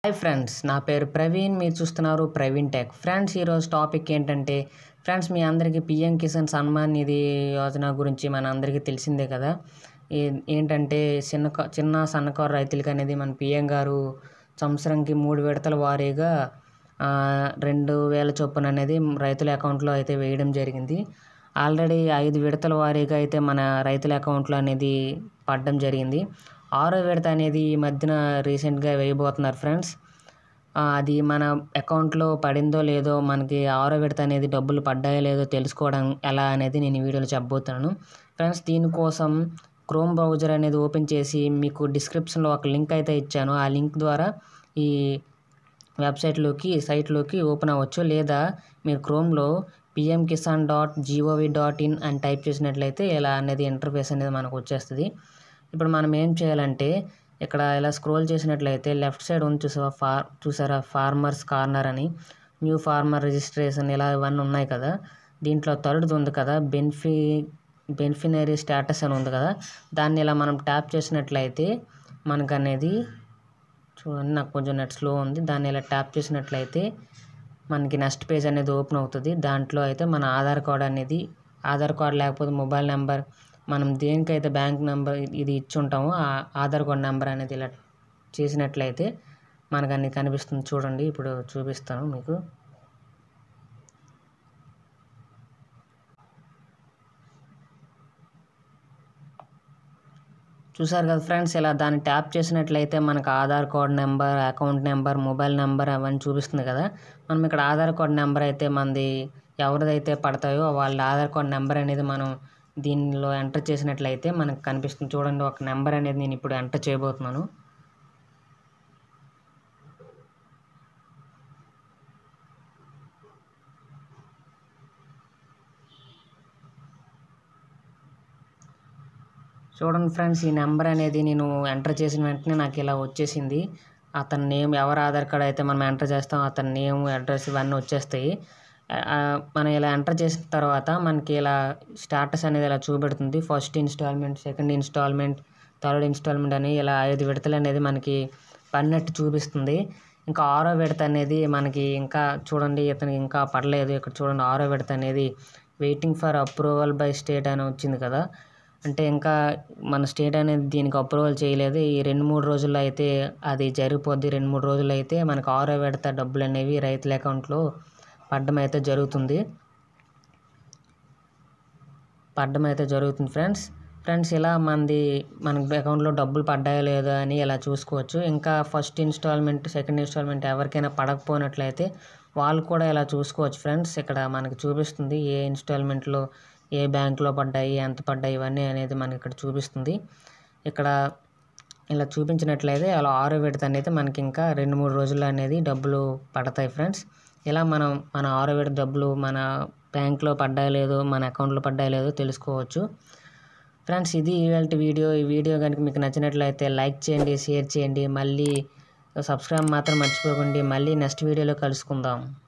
hi friends నా పేరు ప్రవీణ్ మీరు చూస్తున్నారు ప్రవీణ్ టెక్ ఫ్రెండ్స్ ఈరోజు టాపిక్ ఏంటంటే ఫ్రెండ్స్ మీ అందరికీ పిఎం కిసాన్ సన్మాన్ నిధి యోజన గురించి మన అందరికీ తెలిసిందే కదా ఏ- ఏంటంటే చిన్న క- చిన్న సన్నకారు రైతులకి అనేది మన పిఎం గారు సంవత్సరంకి మూడు విడతల వారీగా ఆ, రెండు వేల చొప్పున అనేది రైతుల అకౌంట్లో అయితే వేయడం జరిగింది ఆల్రెడీ ఐదు విడతల వారీగా అయితే మన రైతుల అకౌంట్లో అనేది పడడం జరిగింది ఆరో విడత అనేది ఈ మధ్యన రీసెంట్గా వేయబోతున్నారు ఫ్రెండ్స్ ఆ, అది మన అకౌంట్లో పడిందో లేదో మనకి ఆరో విడత అనేది డబ్బులు పడ్డాయో లేదో తెలుసుకోవడం ఎలా అనేది నేను ఈ వీడియోలో చెప్పబోతున్నాను ఫ్రెండ్స్ దీనికోసం క్రోమ్ బ్రౌజర్ అనేది ఓపెన్ చేసి మీకు డిస్క్రిప్షన్లో ఒక లింక్ అయితే ఇచ్చాను ఆ లింక్ ద్వారా ఈ వెబ్సైట్లోకి సైట్లోకి ఓపెన్ అవ్వచ్చు లేదా మీరు క్రోమ్లో PM Kisan dot G O V dot in అని టైప్ చేసినట్లయితే ఇలా అనేది ఇంటర్ఫేస్ అనేది మనకు వచ్చేస్తుంది ఇప్పుడు మనం ఏం చేయాలంటే ఇక్కడ ఇలా స్క్రోల్ చేసినట్లయితే లెఫ్ట్ సైడ్ ఉంది చూసావా ఫార్ చూసారా ఫార్మర్స్ కార్నర్ అని న్యూ ఫార్మర్ రిజిస్ట్రేషన్ ఇలా ఇవన్నీ ఉన్నాయి కదా దీంట్లో థర్డ్ది ఉంది కదా బెనిఫి బెనిఫినరీ స్టేటస్ అని ఉంది కదా దాన్ని ఇలా మనం ట్యాప్ చేసినట్లయితే మనకు అనేది చూడండి నాకు కొంచెం నెట్ స్లో ఉంది దాన్ని ఇలా ట్యాప్ చేసినట్లయితే మనకి నెక్స్ట్ పేజ్ అనేది ఓపెన్ అవుతుంది దాంట్లో అయితే మన ఆధార్ కార్డ్ అనేది ఆధార్ కార్డ్ లేకపోతే మొబైల్ నెంబర్ మనం దేనికైతే బ్యాంక్ నెంబర్ ఇది ఇచ్చి ఉంటామో ఆ ఆధార్ కార్డ్ నెంబర్ అనేది ఇలా చేసినట్లయితే మనకు అన్ని కనిపిస్తుంది చూడండి ఇప్పుడు చూపిస్తాను మీకు చూసారు కదా ఫ్రెండ్స్ ఇలా దాన్ని ట్యాప్ చేసినట్లయితే మనకు Aadhaar card number account number mobile number అవన్నీ చూపిస్తుంది కదా మనం ఇక్కడ ఆధార్ కార్డ్ నెంబర్ అయితే మనది ఎవరిదైతే పడతాయో వాళ్ళ ఆధార్ కార్డ్ నెంబర్ అనేది మనం దీనిలో ఎంటర్ చేసినట్లయితే మనకు కనిపిస్తుంది చూడండి ఒక నెంబర్ అనేది నేను ఇప్పుడు ఎంటర్ చేయబోతున్నాను చూడండి ఫ్రెండ్స్ ఈ నెంబర్ అనేది నేను ఎంటర్ చేసిన వెంటనే నాకు ఇలా వచ్చేసింది అతని నేమ్ ఎవరు ఆధార్ కార్డ్ అయితే మనం ఎంటర్ చేస్తాం అతని నేమ్ అడ్రస్ ఇవన్నీ వచ్చేస్తాయి ఆ, మనం ఇలా ఎంటర్ చేసిన తర్వాత మనకి ఇలా స్టాటస్ అనేది ఇలా చూపెడుతుంది first instalment second instalment third instalment అని ఇలా ఐదు విడతలు అనేది మనకి పడినట్టు చూపిస్తుంది ఇంకా ఆరో విడత అనేది మనకి ఇంకా చూడండి ఇతనికి ఇంకా పడలేదు ఇక్కడ చూడండి ఆరో విడత అనేది waiting for approval by state అని వచ్చింది కదా అంటే ఇంకా మన స్టేట్ అనేది దీనికి అప్రూవల్ చేయలేదు ఈ రెండు మూడు రోజుల్లో అయితే అది జరిగిపోద్ది రెండు మూడు రోజుల్లో అయితే మనకు ఆరో విడత డబ్బులు అనేవి రైతుల అకౌంట్లో పడడం అయితే జరుగుతుంది పడడం అయితే జరుగుతుంది ఫ్రెండ్స్ ఫ్రెండ్స్ ఇలా మనది మన అకౌంట్లో డబ్బులు పడ్డాయో లేదో అని ఇలా చూసుకోవచ్చు ఇంకా ఫస్ట్ ఇన్స్టాల్మెంట్ సెకండ్ ఇన్స్టాల్మెంట్ ఎవరికైనా పడకపోయినట్లయితే వాళ్ళు కూడా ఇలా చూసుకోవచ్చు ఫ్రెండ్స్ ఇక్కడ మనకి చూపిస్తుంది ఏ ఇన్స్టాల్మెంట్లో ఏ బ్యాంకులో పడ్డాయి ఎంత పడ్డాయి ఇవన్నీ అనేది మనకి ఇక్కడ చూపిస్తుంది ఇక్కడ ఇలా చూపించినట్లయితే అలా ఆరో విడత అనేది మనకి ఇంకా రెండు మూడు రోజుల్లో అనేది డబ్బులు పడతాయి ఫ్రెండ్స్ ఇలా మనం మన ఆరో విడత డబ్బులు మన బ్యాంక్లో పడ్డాయో లేదో మన అకౌంట్లో పడ్డాయో లేదో తెలుసుకోవచ్చు ఫ్రెండ్స్ ఇది ఇవాళ వీడియో ఈ వీడియో కనుక మీకు నచ్చినట్లయితే లైక్ చేయండి షేర్ చేయండి మళ్ళీ సబ్స్క్రైబ్ మాత్రం మర్చిపోకండి మళ్ళీ నెక్స్ట్ వీడియోలో కలుసుకుందాం